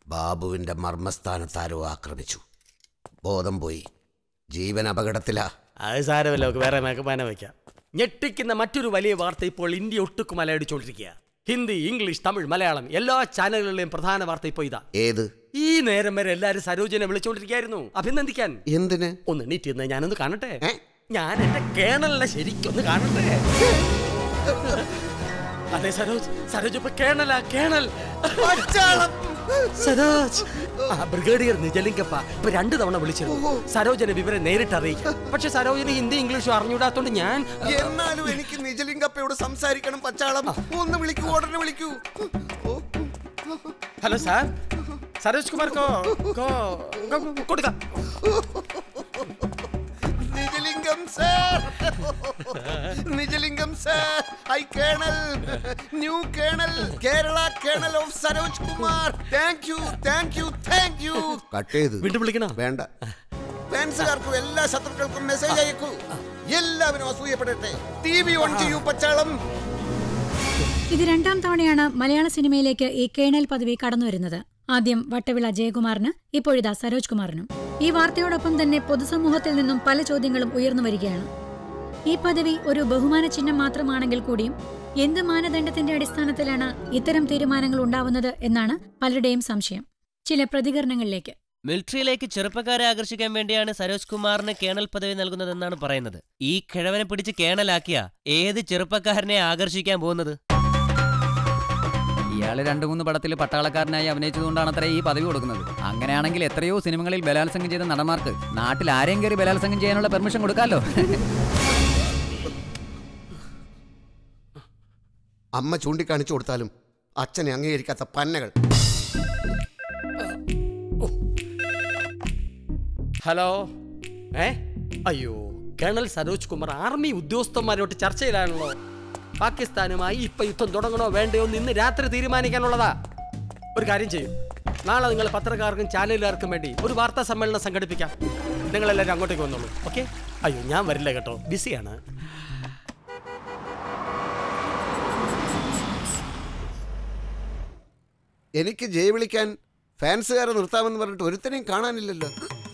ബാബുവിന്റെ മർമ്മസ്ഥാനത്ത് ആരോ ആക്രമിച്ചു ബോധം പോയി ജീവൻ അപകടത്തിലാ അത് സാരമല്ല നമുക്ക് വേറെ മേക്കപ്പാന വയ്ക്കാം ഞെട്ടിക്കുന്ന മറ്റൊരു വലിയ വാർത്ത ഇപ്പോൾ ഇന്ത്യ ഒട്ടുക്ക് മലയടിച്ചുകൊണ്ടിരിക്കുക ഹിന്ദി ഇംഗ്ലീഷ് തമിഴ് മലയാളം എല്ലാ ചാനലുകളിലെയും പ്രധാന വാർത്ത ഇപ്പോൾ ഇതാ ഏത് ഈ നേരം വരെ എല്ലാരും സരോജനെ വിളിച്ചുകൊണ്ടിരിക്കുകയായിരുന്നു അഭിനന്ദിക്കാൻ എന്തിന് ഒന്ന് നീട്ടി നിന്ന് ഞാനൊന്ന് കാണട്ടെ ഏ? ഞാൻ എന്റെ കേണലിനെ ശരിക്കൊന്ന് കാണട്ടെ അതെ സരോജ് സരോജ് ഇപ്പൊ കേണലാ കേണൽ സരോജ് ആ ബ്രിഗേഡിയർ നിജലിംഗപ്പ ഇപ്പൊ രണ്ടു തവണ വിളിച്ചിരുന്നു സരോജനെ വിവരം നേരിട്ട് അറിയിക്കാം പക്ഷെ സരോജന് ഹിന്ദി ഇംഗ്ലീഷും അറിഞ്ഞൂടാത്തോണ്ട് ഞാൻ എന്നാലും എനിക്ക് നിജലിംഗപ്പയോട് സംസാരിക്കണം പച്ചാളം ഒന്ന് വിളിക്കൂ ഉടനെ വിളിക്കൂ ഓ, ഹലോ സാർ സരോജ് കുമാർ കോ കോ കോ- കൊടുക്കാം Nijalingam sir Nijalingam sir I colonel new colonel Kerala colonel of Saroj Kumar thank you thank you thank you cut ചെയ്ത് വീണ്ടും വിളിക്കണോ വേണ്ട ഫാൻസുകാർക്കും എല്ലാ ശത്രുക്കൾക്കും മെസ്സേജ് അയക്കൂ എല്ലാവരും അസൂയപ്പെടട്ടെ ടി വി ഓൺ ചെയ്യൂ പച്ചാളം ഇത് രണ്ടാം തവണയാണ് മലയാള സിനിമയിലേക്ക് ഈ കേണൽ പദവി കടന്നുവരുന്നത് ആദ്യം വട്ടവിള ജയകുമാറിന് ഇപ്പോഴിതാ സരോജ് കുമാറിനും ഈ വാർത്തയോടൊപ്പം തന്നെ പൊതുസമൂഹത്തിൽ നിന്നും പല ചോദ്യങ്ങളും ഉയർന്നു വരികയാണ് ഈ പദവി ഒരു ബഹുമാന ചിഹ്നം മാത്രമാണെങ്കിൽ കൂടിയും എന്ത് മാനദണ്ഡത്തിന്റെ അടിസ്ഥാനത്തിലാണ് ഇത്തരം തീരുമാനങ്ങൾ ഉണ്ടാവുന്നത് എന്നാണ് പലരുടെയും സംശയം ചില പ്രതികരണങ്ങളിലേക്ക് മിലിറ്ററിയിലേക്ക് ചെറുപ്പക്കാരെ ആകർഷിക്കാൻ വേണ്ടിയാണ് സരോജ് കുമാറിന് കേണൽ പദവി നൽകുന്നതെന്നാണ് പറയുന്നത് ഈ കിഴവനെ പിടിച്ച് കേണലാക്കിയ ഏത് ചെറുപ്പക്കാരനെ ആകർഷിക്കാൻ പോകുന്നത് ഇയാള് രണ്ടു മൂന്ന് പടത്തിൽ പട്ടാളക്കാരനായി അഭിനയിച്ചതുകൊണ്ടാണ് അത്ര ഈ പദവി കൊടുക്കുന്നത് അങ്ങനെയാണെങ്കിൽ എത്രയോ സിനിമകളിൽ ബലാത്സംഗം ചെയ്ത നടന്മാർക്ക് നാട്ടിൽ ആരെയും കയറി ബലാത്സംഗം ചെയ്യാനുള്ള പെർമിഷൻ കൊടുക്കാമല്ലോ അമ്മ ചൂണ്ടിക്കാണിച്ചു കൊടുത്താലും അച്ഛനെ അംഗീകരിക്കാത്ത പന്നകൾ ഹലോ ഏ അയ്യോ കേണൽ സരോജ് കുമാർ ആർമി ഉദ്യോഗസ്ഥന്മാരോട്ട് ചർച്ചയിലാണല്ലോ പാകിസ്ഥാനുമായി ഇപ്പൊ യുദ്ധം തുടങ്ങണോ വേണ്ടയോ എന്ന് ഇന്ന് രാത്രി തീരുമാനിക്കാനുള്ളതാ ഒരു കാര്യം ചെയ്യും നാളെ നിങ്ങൾ പത്രക്കാർക്കും ചാനലുകാർക്കും വേണ്ടി ഒരു വാർത്താ സമ്മേളനം സംഘടിപ്പിക്കാം നിങ്ങളെല്ലാവരും അങ്ങോട്ടേക്ക് വന്നോളൂ ഓക്കെ അയ്യോ ഞാൻ വരില്ല കേട്ടോ ബിസിയാണ് എനിക്ക് ജയ വിളിക്കാൻ ഫാൻസുകാരെ നിർത്താമെന്ന് പറഞ്ഞിട്ട് ഒരുത്തനെയും കാണാനില്ലല്ലോ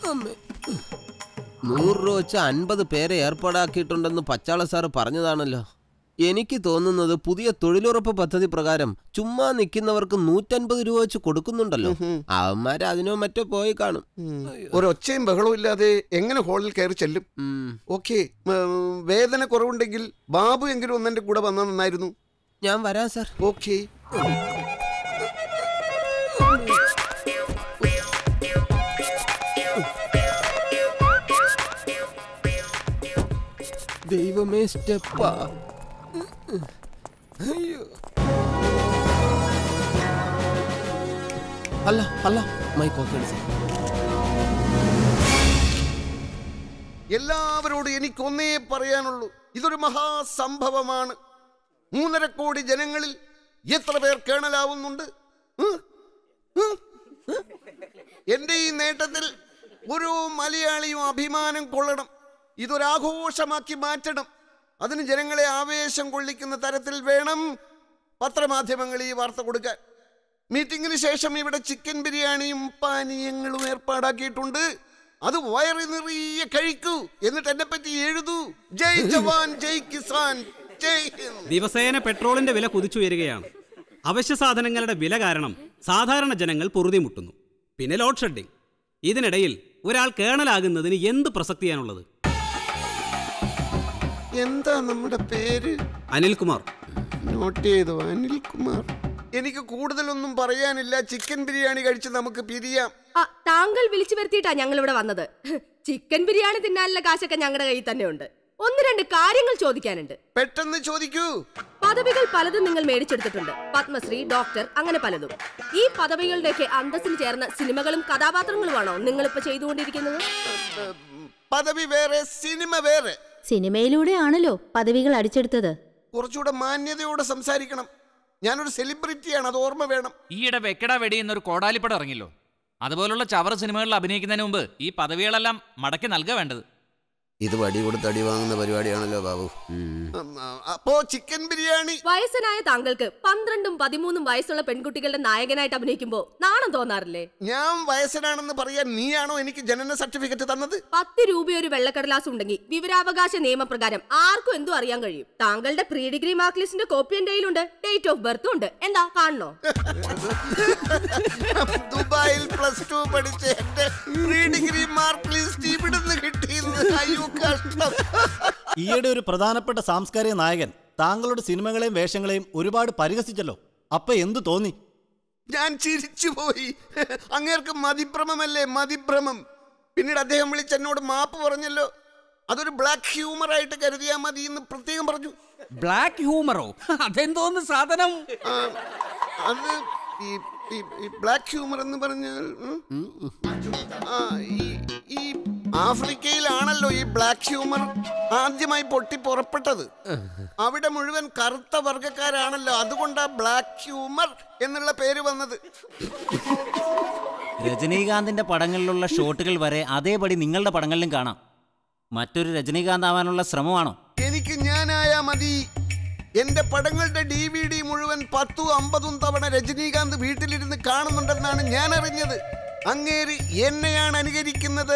നൂറ് രൂപ വെച്ച് അൻപത് പേരെ ഏർപ്പാടാക്കിയിട്ടുണ്ടെന്ന് പച്ചാള സാറ് പറഞ്ഞതാണല്ലോ എനിക്ക് തോന്നുന്നത് പുതിയ തൊഴിലുറപ്പ് പദ്ധതി പ്രകാരം ചുമ്മാ നിൽക്കുന്നവർക്ക് നൂറ്റൻപത് രൂപ വെച്ച് കൊടുക്കുന്നുണ്ടല്ലോ അവന്മാര് അതിനോ മറ്റോ പോയി കാണും ഒരൊച്ചയും ബഹളവും ഇല്ലാതെ എങ്ങനെ ഹോളിൽ കയറി ചെല്ലും ഉം. ഓക്കെ വേദന കുറവുണ്ടെങ്കിൽ ബാബു എങ്കിലും ഒന്നെന്റെ കൂടെ വന്നാൽ നന്നായിരുന്നു ഞാൻ വരാം സാർ ഓക്കെ ദൈവമേ സ്റ്റെപ്പാ അയ്യോ അല്ല അല്ല മൈക്ക് ഓക്കെ സാർ എല്ലാവരോടും എനിക്കൊന്നേ പറയാനുള്ളൂ ഇതൊരു മഹാസംഭവമാണ് മൂന്നര കോടി ജനങ്ങളിൽ എത്ര പേർ കേണലാവുന്നുണ്ട് ഉം? ഉം? ഉം? എന്റെ ഈ നേട്ടത്തിൽ ഓരോ മലയാളിയും അഭിമാനം കൊള്ളണം ഇതൊരാഘോഷമാക്കി മാറ്റണം അതിന് ജനങ്ങളെ ആവേശം കൊള്ളിക്കുന്ന തരത്തിൽ വേണം പത്രമാധ്യമങ്ങൾ ഈ വാർത്ത കൊടുക്കാൻ മീറ്റിംഗിന് ശേഷം ഇവിടെ ചിക്കൻ ബിരിയാണിയും പാനീയങ്ങളും ഏർപ്പാടാക്കിയിട്ടുണ്ട് അത് വയറി നിറയെ കഴിക്കൂ എന്നിട്ട് എന്നെ പറ്റി എഴുതൂ ജയ് ജവാൻ ജയ് കിസാൻ ജയ് ഹിന്ദ് ദിവസേന പെട്രോളിന്റെ വില കുതിച്ചുയരുകയാണ് അവശ്യ സാധനങ്ങളുടെ വില കാരണം സാധാരണ ജനങ്ങൾ പൊറുതിമുട്ടുന്നു പിന്നെ ലോഡ് ഷെഡിംഗ് ഇതിനിടയിൽ ഒരാൾ കേണലാകുന്നതിന് എന്ത് പ്രസക്തിയാണുള്ളത് എന്താ നമ്മുടെ പേര് അനിൽകുമാർ നോട്ട് ചെയ്തോ അനിൽകുമാർ എനിക്ക് കൂടുതലൊന്നും പറയാനില്ല ചിക്കൻ ബിരിയാണി കഴിച്ച് നമുക്ക് പിരിയാം ആ, താങ്കൾ വിളിച്ചു വരുത്തിയിട്ടാ ഞങ്ങൾ ഇവിടെ വന്നത് ചിക്കൻ ബിരിയാണി തിന്നാനുള്ള കാശൊക്കെ ഞങ്ങളുടെ കയ്യിൽ തന്നെ ഉണ്ട് ഒന്ന് രണ്ട് കാര്യങ്ങൾ ചോദിക്കാനുണ്ട് പെട്ടെന്ന് ചോദിക്കൂ പദവികൾ പലതും നിങ്ങൾ മേടിച്ചെടുത്തിട്ടുണ്ട് പത്മശ്രീ ഡോക്ടർ അങ്ങനെ പലതും ഈ പദവികളുടെയൊക്കെ അന്തസ്സിന് ചേർന്ന സിനിമകളും കഥാപാത്രങ്ങളുമാണോ നിങ്ങൾ ഇപ്പൊ ചെയ്തുകൊണ്ടിരിക്കുന്നത് പദവി വേറെ സിനിമ വേറെ സിനിമയിലൂടെയാണല്ലോ പദവികൾ അടിച്ചെടുത്തത് കുറച്ചുകൂടെ മാന്യതയോടെ സംസാരിക്കണം ഞാനൊരു സെലിബ്രിറ്റിയാണ് അത് ഓർമ്മ വേണം ഈയിടെ വെക്കട വെടി എന്നൊരു കോടാലിപ്പടം ഇറങ്ങില്ലോ അതുപോലുള്ള ചവറ സിനിമകളിൽ അഭിനയിക്കുന്നതിന് മുമ്പ് ഈ പദവികളെല്ലാം മടക്കി നൽകുക വേണ്ടത് ഇത് വടി കൊടുത്ത് അടി വാങ്ങുന്ന പരിപാടിയാണല്ലോ ബാബു ഉം, ആ, അപ്പോ ചിക്കൻ ബിരിയാണി വയസ്സനായ താങ്കൾക്ക് പന്ത്രണ്ടും പതിമൂന്നും വയസ്സുള്ള പെൺകുട്ടികളുടെ നായകനായിട്ട് അഭിനയിക്കുമ്പോ നാണം തോന്നാറില്ലേ ഞാൻ വയസ്സനാണെന്ന് പറയാൻ നീയാണോ എനിക്ക് ജനന സർട്ടിഫിക്കറ്റ് തന്നത് പത്ത് രൂപ ഒരു വെള്ളക്കടലാസ് ഉണ്ടെങ്കിൽ വിവരാവകാശ നിയമപ്രകാരം ആർക്കും എന്തും അറിയാൻ കഴിയും താങ്കളുടെ പ്രീ ഡിഗ്രി മാർക്ക് ലിസ്റ്റിന്റെ കോപ്പി എന്റെ കയ്യിലുണ്ട് ഡേറ്റ് ഓഫ് ബർത്തും ഉണ്ട് എന്താ കാണണോ ദുബായിൽ പ്ലസ് ടു പഠിച്ച എന്റെ പ്രീ ഡിഗ്രി മാർക്ക് ലിസ്റ്റ് ഇവിടുന്ന് കിട്ടിയെന്ന് അയ്യോ കഷ്ടം ഈയിടെ ഒരു പ്രധാനപ്പെട്ട സാംസ്കാരിക നായകൻ താങ്കളുടെ സിനിമകളെയും വേഷങ്ങളെയും ഒരുപാട് പരിഹസിച്ചല്ലോ അപ്പൊ എന്തു തോന്നി ഞാൻ ചിരിച്ചുപോയി അങ്ങേർക്ക് മതിഭ്രമമല്ലേ മതിഭ്രമം പിന്നീട് അദ്ദേഹം വിളിച്ച് എന്നോട് മാപ്പ് പറഞ്ഞല്ലോ അതൊരു ബ്ലാക്ക് ഹ്യൂമർ ആയിട്ട് കരുതിയാൽ മതി എന്ന് പ്രത്യേകം പറഞ്ഞു ബ്ലാക്ക് ഹ്യൂമറോ അതെന്തോന്ന് സാധനം ആ, അത് ഈ ഈ- ഈ ബ്ലാക്ക് ഹ്യൂമർ എന്ന് പറഞ്ഞാൽ ഉം? ആ, ഈ- ഈ ആഫ്രിക്കയിലാണല്ലോ ഈ ബ്ലാക്ക് ഹ്യൂമർ ആദ്യമായി പൊട്ടി പുറപ്പെട്ടത് അവിടെ മുഴുവൻ കറുത്ത വർഗക്കാരാണല്ലോ അതുകൊണ്ടാ ബ്ലാക്ക് ഹ്യൂമർ എന്നുള്ള പേര് വന്നത് രജനീകാന്തിന്റെ പടങ്ങളിലുള്ള ഷോട്ടുകൾ വരെ അതേപടി നിങ്ങളുടെ പടങ്ങളിലും കാണാം മറ്റൊരു രജനീകാന്ത് ആവാനുള്ള ശ്രമമാണോ എനിക്ക് ഞാനായാ മതി എന്റെ പടങ്ങളുടെ ഡി വി ഡി മുഴുവൻ പത്തും അമ്പതും തവണ രജനീകാന്ത് വീട്ടിലിരുന്ന് കാണുന്നുണ്ടെന്നാണ് ഞാൻ അറിഞ്ഞത് അങ്ങേര് എന്നെയാണ് അനുകരിക്കുന്നത്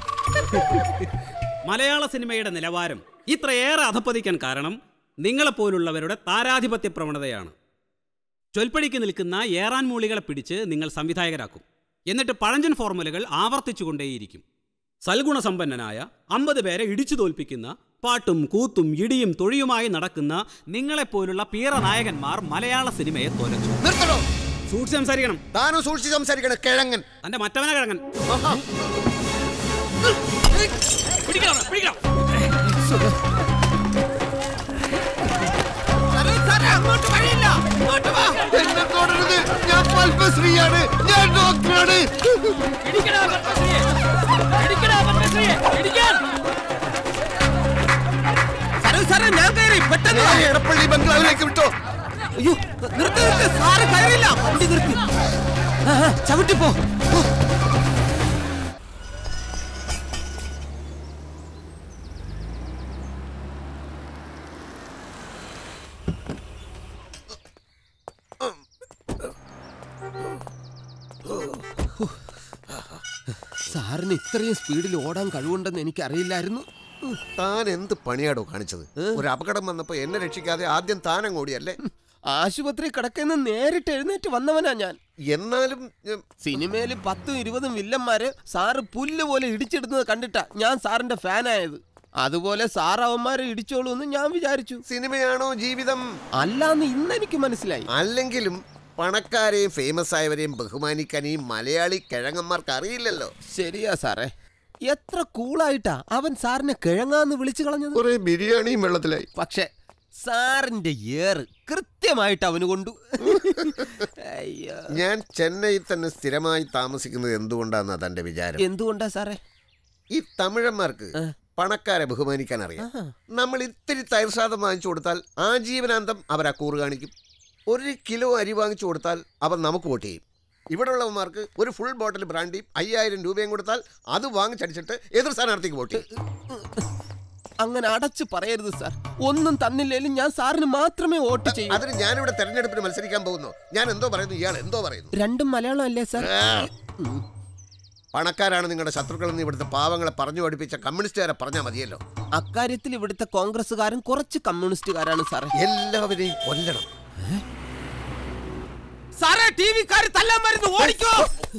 മലയാള സിനിമയുടെ നിലവാരം ഇത്രയേറെ അധപ്പതിക്കാൻ കാരണം നിങ്ങളെപ്പോലുള്ളവരുടെ താരാധിപത്യ പ്രവണതയാണ് ചൊൽപ്പടിക്ക് നിൽക്കുന്ന ഏറാൻ മൂളികളെ പിടിച്ച് നിങ്ങൾ സംവിധായകരാക്കും എന്നിട്ട് പഴഞ്ചൻ ഫോർമുലകൾ ആവർത്തിച്ചുകൊണ്ടേയിരിക്കും സൽഗുണസമ്പന്നനായ അമ്പത് പേരെ ഇടിച്ചു തോൽപ്പിക്കുന്ന പാട്ടും കൂത്തും ഇടിയും തൊഴിയുമായി നടക്കുന്ന നിങ്ങളെപ്പോലുള്ള പീറ നായകന്മാർ മലയാള സിനിമയെ തോലച്ചു നിർത്തണോ സൂക്ഷിച്ച് സംസാരിക്കണം താനും സൂക്ഷിച്ച് സംസാരിക്കണം കിഴങ്ങൻ തന്റെ മറ്റവനെ കിഴങ്ങൻ ആഹാ. എന്നെ തൊടരുത് ഞാൻ പത്മശ്രീയാണ് ഞാൻ ഡോക്ടറാണ് ഞാൻ എടപ്പള്ളി ബംഗ്ലാവിലേക്ക് വിട്ടോ അയ്യോ നിർത്തി നിർത്തി സാറ് കയറില്ല വണ്ടി നിർത്തി ചവിട്ടിപ്പോ സാറിന് ഇത്രയും സ്പീഡിൽ ഓടാൻ കഴിവുണ്ടെന്ന് എനിക്കറിയില്ലായിരുന്നു താൻ എന്ത് പണിയാടോ കാണിച്ചത് ഒരു അപകടം വന്നപ്പോ എന്നെ രക്ഷിക്കാതെ ആദ്യം താനങ്ങ് ഓടിയല്ലേ ആശുപത്രി കിടക്കുന്ന നേരിട്ട് എഴുന്നേറ്റ് വന്നവനാ ഞാൻ എന്നാലും ഉം, സിനിമയിൽ പത്തും ഇരുപതും വില്ലന്മാര് സാറ് പുല്ല് പോലെ ഇടിച്ചിടുന്നത് കണ്ടിട്ടാ ഞാൻ സാറിന്റെ ഫാനായത് അതുപോലെ സാർ അവന്മാരെ ഇടിച്ചോളൂ എന്ന് ഞാൻ വിചാരിച്ചു സിനിമയാണോ ജീവിതം അല്ലാന്ന് ഇന്ന് എനിക്ക് മനസ്സിലായി അല്ലെങ്കിലും പണക്കാരെയും ഫേമസ് ആയവരെയും ബഹുമാനിക്കാൻ ഈ മലയാളി കിഴങ്ങന്മാർക്ക് അറിയില്ലല്ലോ ശരിയാ സാറേ എത്ര കൂളായിട്ടാ അവൻ സാറിനെ കിഴങ്ങാന്ന് വിളിച്ചു കളഞ്ഞത് കുറെ ബിരിയാണിയും വെള്ളത്തിലായി പക്ഷെ സാറിന്റെ ഏറ് കൃത്യമായിട്ട് അവന് കൊണ്ടു അയ്യോ ഞാൻ ചെന്നൈയിൽ തന്നെ സ്ഥിരമായി താമസിക്കുന്നത് എന്തുകൊണ്ടാന്നാ തന്റെ വിചാരം എന്തുകൊണ്ടാ സാറേ ഈ തമിഴന്മാർക്ക് പണക്കാരെ ബഹുമാനിക്കാൻ അറിയാം നമ്മൾ ഇത്തിരി തൈർസാദം വാങ്ങിച്ചു കൊടുത്താൽ ആജീവനാന്തം അവർ ആ കൂറ് കാണിക്കും ഒരു കിലോ അരി വാങ്ങിച്ചു കൊടുത്താൽ അവർ നമുക്ക് വോട്ട് ചെയ്യും ഇവിടെ ഉള്ളവന്മാർക്ക് ഒരു ഫുൾ ബോട്ടിൽ ബ്രാൻഡിയും അയ്യായിരം രൂപയും കൊടുത്താൽ അത് വാങ്ങിച്ചടിച്ചിട്ട് എതിർ സ്ഥാനാർത്ഥിക്ക് വോട്ട് ചെയ്യും അങ്ങനെ അടച്ചു പറയരുത് സാർ ഒന്നും തന്നില്ലേലും ഞാൻ സാറിന് മാത്രമേ വോട്ട് ചെയ്യൂ അതിന് ഞാനിവിടെ തെരഞ്ഞെടുപ്പിന് മത്സരിക്കാൻ പോകുന്നു ഞാൻ എന്തോ പറയുന്നു ഇയാൾ എന്തോ പറയുന്നു രണ്ടും മലയാളം അല്ലേ സാർ ആ. പണക്കാരാണ് നിങ്ങളുടെ ശത്രുക്കളെന്ന് ഇവിടുത്തെ പാവങ്ങളെ പറഞ്ഞു പഠിപ്പിച്ച കമ്മ്യൂണിസ്റ്റുകാരെ പറഞ്ഞാൽ മതിയല്ലോ അക്കാര്യത്തിൽ ഇവിടുത്തെ കോൺഗ്രസ്സുകാരും കുറച്ച് കമ്മ്യൂണിസ്റ്റുകാരാണ് സാറേ എല്ലാവരെയും കൊല്ലണം സാറേ ടി വിക്കാർ തല്ലാൻ വരുന്നു ഓടിക്കോ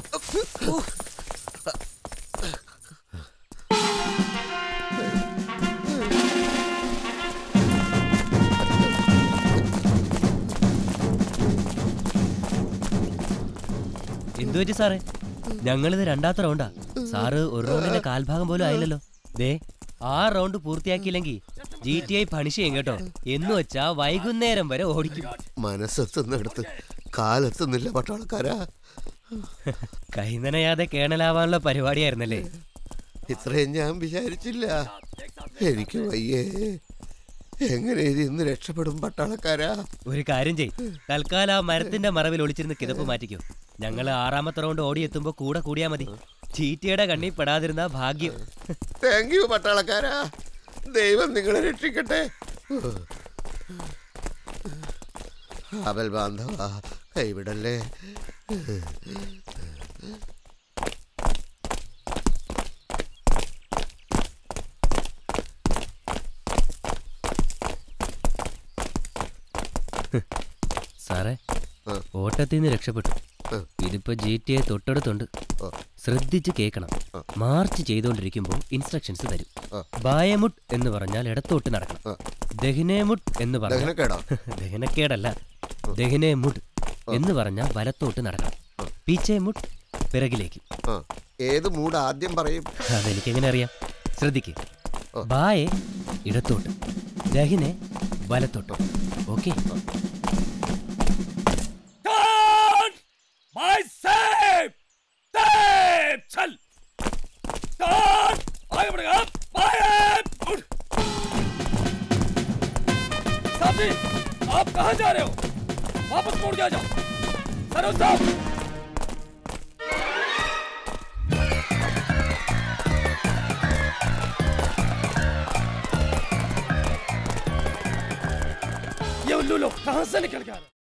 എന്തു പറ്റി സാറേ ഞങ്ങളിത് രണ്ടാമത്തെ റൗണ്ടാ സാറ് ഒരു റൗണ്ടിന്റെ കാൽഭാഗം പോലും ആയില്ലല്ലോ ദേ ആ റൗണ്ട് പൂർത്തിയാക്കിയില്ലെങ്കിൽ ജി ടി ഐ പണിഷ് ചെയ്യും കേട്ടോ എന്ന് വെച്ചാ വൈകുന്നേരം വരെ ഓടിക്കും മനസ്സെത്തുന്നിടത്ത് കാലെത്തുന്നില്ല പട്ടാളക്കാരാ കൈനനയാതെ കേണലാവാനുള്ള പരിപാടിയായിരുന്നല്ലേ ഇത്രയും ഞാൻ വിചാരിച്ചില്ല എനിക്ക് വയ്യേ എങ്ങനെ ഇത് ഇന്ന് രക്ഷപ്പെടും പട്ടാളക്കാരാ ഒരു കാര്യം ചെയ് തൽക്കാലം ആ മരത്തിന്റെ മറവിൽ ഒളിച്ചിരുന്ന് കിതപ്പ് മാറ്റിക്കോ ഞങ്ങള് ആറാമത്തെ റൗണ്ട് ഓടിയെത്തുമ്പോ കൂടെ കൂടിയാ മതി ചീറ്റയുടെ കണ്ണി പെടാതിരുന്ന ഭാഗ്യം താങ്ക് യു പട്ടാളക്കാരാ ദൈവം നിങ്ങളെ രക്ഷിക്കട്ടെ അബൽ ബാന്ധവ കൈവിടല്ലേ സാറേ ഓട്ടത്തിൽ നിന്ന് രക്ഷപ്പെട്ടു ഇതിപ്പോ ജി ടി എ തൊട്ടടുത്തുണ്ട് ശ്രദ്ധിച്ച് കേൾക്കണം മാർച്ച് ചെയ്തുകൊണ്ടിരിക്കുമ്പോൾ ഇൻസ്ട്രക്ഷൻസ് തരും ബായമുട്ട് എന്ന് പറഞ്ഞാൽ ഇടത്തോട്ട് നടക്കണം ദഹിനേമുട്ട് എന്ന് പറഞ്ഞാൽ ദഹനക്കേടോ? ദഹനക്കേടല്ല ദഹിനേമുട്ട് എന്ന് പറഞ്ഞാൽ വലത്തോട്ട് നടക്കണം പീച്ചേമുട്ട് പിറകിലേക്ക് ആ, ഏത് മൂഡ് ആദ്യം പറയും അതെനിക്കെങ്ങനെ അറിയാം ശ്രദ്ധിക്ക് ബായെ ഇടത്തോട്ട് ദഹിനെ വലത്തോട്ട് ഓക്കെ My save! Save! चल! Turn! आगे बढ़ेगा बाएं! उठ! साथी, आप कहाँ जा रहे हो वापस मुड़ के आ जाओ सरोज साहब ये उल्लू लोग कहाँ से निकल के आ रहे हैं?